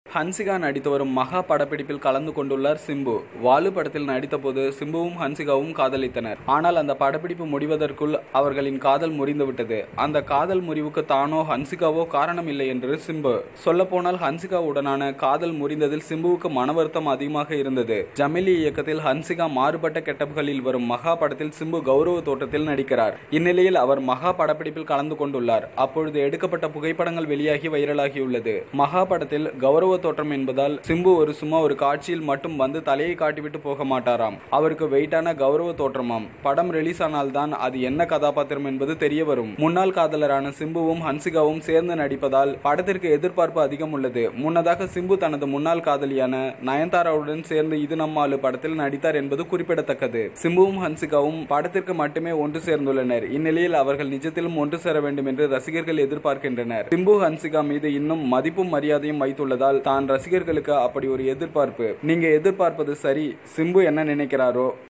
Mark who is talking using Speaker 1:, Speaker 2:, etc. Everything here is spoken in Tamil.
Speaker 1: ஹன்சிகா நடித்து வரும் மகா படப்பிடிப்பில் கலந்து கொண்டுள்ளார் சிம்பு வாலு படத்தில் நடித்தபோது சிம்புவும் ஹன்சிகாவும் காதலித்தனர் ஆனால் அந்த படப்பிடிப்பு முடிவதற்குள் அவர்களின் காதல் முறிந்துவிட்டது அந்த காதல் முறிவுக்கு தானோ ஹன்சிகாவோ காரணம் இல்லை என்று சிம்பு சொல்லப்போனால் ஹன்சிகாவுடனான காதல் முறிந்ததில் சிம்புவுக்கு மன வருத்தம் அதிகமாக இருந்தது ஜமிலி இயக்கத்தில் ஹன்சிகா மாறுபட்ட கெட்டப்புகளில் வரும் மகா படத்தில் சிம்பு கௌரவ தோட்டத்தில் நடிக்கிறார் இந்நிலையில் அவர் மகா படப்பிடிப்பில் கலந்து கொண்டுள்ளார் அப்பொழுது எடுக்கப்பட்ட புகைப்படங்கள் வெளியாகி வைரலாகியுள்ளது மகா படத்தில் கௌரவ தோற்றம் என்பதால் சிம்பு ஒரு சும்மா ஒரு காட்சியில் மட்டும் வந்து தலையை காட்டிவிட்டு போக மாட்டாராம் அவருக்கு வெயிட்டான கௌரவ தோற்றமாம் படம் ரிலீஸ் ஆனால்தான் அது என்ன கதாபாத்திரம் என்பது தெரிய வரும் முன்னாள் காதலரான சிம்புவும் ஹன்சிகாவும் சேர்ந்து நடிப்பதால் படத்திற்கு எதிர்பார்ப்பு அதிகம் உள்ளது முன்னதாக சிம்பு தனது முன்னாள் காதலியான நயன்தாராவுடன் சேர்ந்து இது நம்மாலு படத்தில் நடித்தார் என்பது குறிப்பிடத்தக்கது சிம்புவும் ஹன்சிகாவும் படத்திற்கு மட்டுமே ஒன்று சேர்ந்துள்ளனர் இந்நிலையில் அவர்கள் நிஜத்திலும் ஒன்று சேர வேண்டும் என்று ரசிகர்கள் எதிர்பார்க்கின்றனர் சிம்பு ஹன்சிகா மீது இன்னும் மதிப்பும் மரியாதையும் வைத்துள்ளதால் தான் ரசிகர்களுக்கு அப்படி ஒரு எதிர்பார்ப்பு நீங்க எதிர்பார்ப்பது சரி சிம்பு என்ன நினைக்கிறாரோ